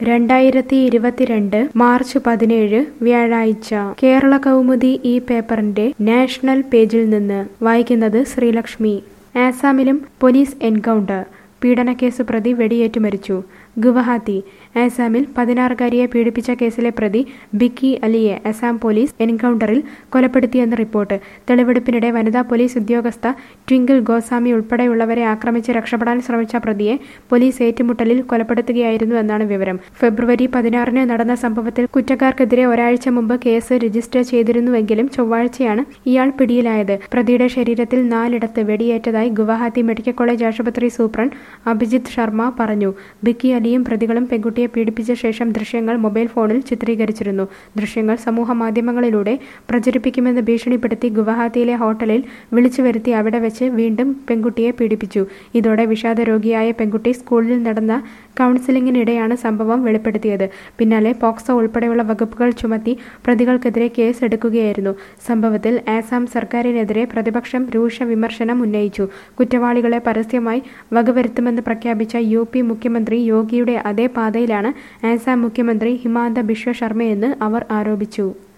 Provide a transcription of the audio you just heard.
രണ്ടായിരത്തി ഇരുപത്തിരണ്ട് മാർച്ച് പതിനേഴ് വ്യാഴാഴ്ച കേരള കൗമുദി ഈ പേപ്പറിന്റെ നാഷണൽ പേജിൽ നിന്ന് വായിക്കുന്നത് ശ്രീലക്ഷ്മി ആസാമിലും പോലീസ് എൻകൗണ്ടർ പീഡനക്കേസ് പ്രതി വെടിയേറ്റ് മരിച്ചു ഗുവഹാത്തി ആസാമിൽ പതിനാറുകാരിയെ പീഡിപ്പിച്ച കേസിലെ പ്രതി ബിക്കി അലിയെ അസാം പോലീസ് എൻകൗണ്ടറിൽ കൊലപ്പെടുത്തിയെന്ന് റിപ്പോർട്ട് തെളിവെടുപ്പിനിടെ വനിതാ പോലീസ് ഉദ്യോഗസ്ഥ ട്വിങ്കിൾ ഗോസ്വാമി ഉൾപ്പെടെയുള്ളവരെ ആക്രമിച്ച് രക്ഷപ്പെടാൻ ശ്രമിച്ച പ്രതിയെ പോലീസ് ഏറ്റുമുട്ടലിൽ കൊലപ്പെടുത്തുകയായിരുന്നു എന്നാണ് വിവരം ഫെബ്രുവരി പതിനാറിന് നടന്ന സംഭവത്തിൽ കുറ്റക്കാർക്കെതിരെ ഒരാഴ്ച മുമ്പ് കേസ് രജിസ്റ്റർ ചെയ്തിരുന്നുവെങ്കിലും ചൊവ്വാഴ്ചയാണ് ഇയാൾ പിടിയിലായത് പ്രതിയുടെ ശരീരത്തിൽ നാലിടത്ത് വെടിയേറ്റതായി ഗുവാഹത്തി മെഡിക്കൽ കോളേജ് ആശുപത്രി സൂപ്രണ്ട് അഭിജിത്ത് ശർമ്മ പറഞ്ഞു ബിക്കി അലിയും പ്രതികളും പെൺകുട്ടിയെ പീഡിപ്പിച്ച ശേഷം ദൃശ്യങ്ങൾ മൊബൈൽ ഫോണിൽ ചിത്രീകരിച്ചിരുന്നു ദൃശ്യങ്ങൾ സമൂഹ മാധ്യമങ്ങളിലൂടെ പ്രചരിപ്പിക്കുമെന്ന് ഭീഷണിപ്പെടുത്തി ഗുവാഹത്തിയിലെ ഹോട്ടലിൽ വിളിച്ചു വരുത്തി അവിടെ വെച്ച് വീണ്ടും പെൺകുട്ടിയെ പീഡിപ്പിച്ചു ഇതോടെ വിഷാദ രോഗിയായ പെൺകുട്ടി സ്കൂളിൽ നടന്ന കൗൺസിലിംഗിനിടെയാണ് സംഭവം വെളിപ്പെടുത്തിയത് പിന്നാലെ പോക്സോ ഉൾപ്പെടെയുള്ള വകുപ്പുകൾ ചുമത്തി പ്രതികൾക്കെതിരെ കേസ് എടുക്കുകയായിരുന്നു സംഭവത്തിൽ ആസാം സർക്കാരിനെതിരെ പ്രതിപക്ഷം രൂക്ഷ വിമർശനം ഉന്നയിച്ചു കുറ്റവാളികളെ പരസ്യമായി വകവരുത്തുമെന്ന് പ്രഖ്യാപിച്ച യു പി മുഖ്യമന്ത്രി യോഗിയുടെ അതേ പാതയിലാണ് ആസാം മുഖ്യമന്ത്രി ഹിമാന്ത ബിശ്വ ശർമ്മയെന്ന് അവർ ആരോപിച്ചു